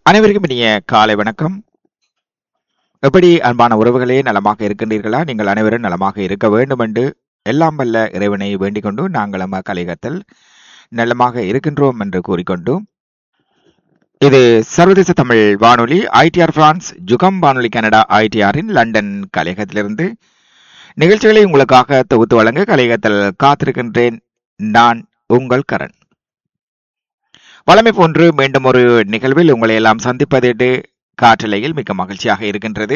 அனைவருக்கும் இனிய காலை வணக்கம் எப்படி அன்பான உறவுகளே நலமாக இருக்கின்றீர்களா நீங்கள் அனைவரும் நலமாக இருக்க வேண்டும் என்று எல்லாம் வல்ல இறைவனை வேண்டிக் கொண்டு நாங்கள் நம்ம கலைகத்தில் நலமாக இருக்கின்றோம் என்று கூறிக்கொண்டு இது சர்வதேச தமிழ் வானொலி ஐடிஆர் பிரான்ஸ் ஜுகம் வானொலி கனடா ஐடிஆரின் லண்டன் கலையகத்திலிருந்து நிகழ்ச்சிகளை உங்களுக்காக தொகுத்து வழங்க கலையகத்தில் காத்திருக்கின்றேன் நான் உங்கள் கரண் வளமை போன்று மீண்டும் ஒரு நிகழ்வில் உங்களை எல்லாம் சந்திப்பது காற்றலையில் மிக்க மகிழ்ச்சியாக இருக்கின்றது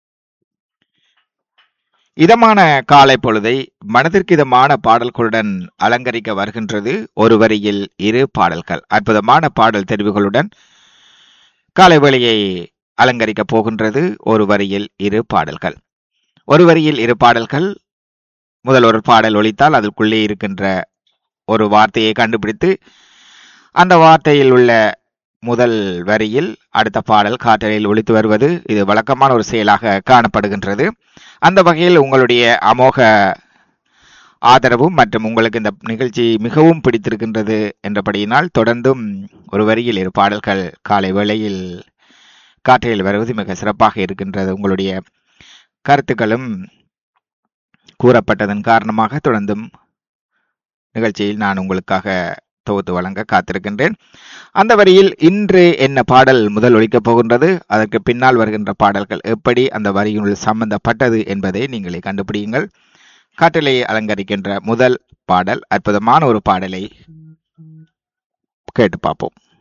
இதமான காலை பொழுதை மனதிற்கு இதமான பாடல்களுடன் அலங்கரிக்க வருகின்றது ஒரு வரியில் இரு பாடல்கள் அற்புதமான பாடல் தெரிவுகளுடன் காலை வேளையை அலங்கரிக்க போகின்றது ஒரு வரியில் இரு பாடல்கள் ஒரு வரியில் இரு பாடல்கள் முதல் ஒரு பாடல் ஒழித்தால் அதற்குள்ளே இருக்கின்ற ஒரு வார்த்தையை கண்டுபிடித்து அந்த வார்த்தையில் உள்ள முதல் வரியில் அடுத்த பாடல் காற்றலில் ஒழித்து வருவது இது வழக்கமான ஒரு செயலாக காணப்படுகின்றது அந்த வகையில் உங்களுடைய அமோக ஆதரவும் மற்றும் உங்களுக்கு இந்த நிகழ்ச்சி மிகவும் பிடித்திருக்கின்றது என்றபடியினால் தொடர்ந்தும் ஒரு வரியில் இரு பாடல்கள் காலை வேளையில் காற்றையில் வருவது மிக சிறப்பாக இருக்கின்றது உங்களுடைய கருத்துக்களும் கூறப்பட்டதன் காரணமாக தொடர்ந்தும் நிகழ்ச்சியில் நான் உங்களுக்காக தொகுத்து வழங்க காத்திருக்கின்றேன் அந்த வரியில் இன்று என்ன பாடல் முதல் ஒழிக்கப் போகின்றது அதற்கு பின்னால் வருகின்ற பாடல்கள் எப்படி அந்த வரியினுள் சம்பந்தப்பட்டது என்பதை நீங்களே கண்டுபிடியுங்கள் காட்டிலே அலங்கரிக்கின்ற முதல் பாடல் அற்புதமான ஒரு பாடலை கேட்டு பார்ப்போம்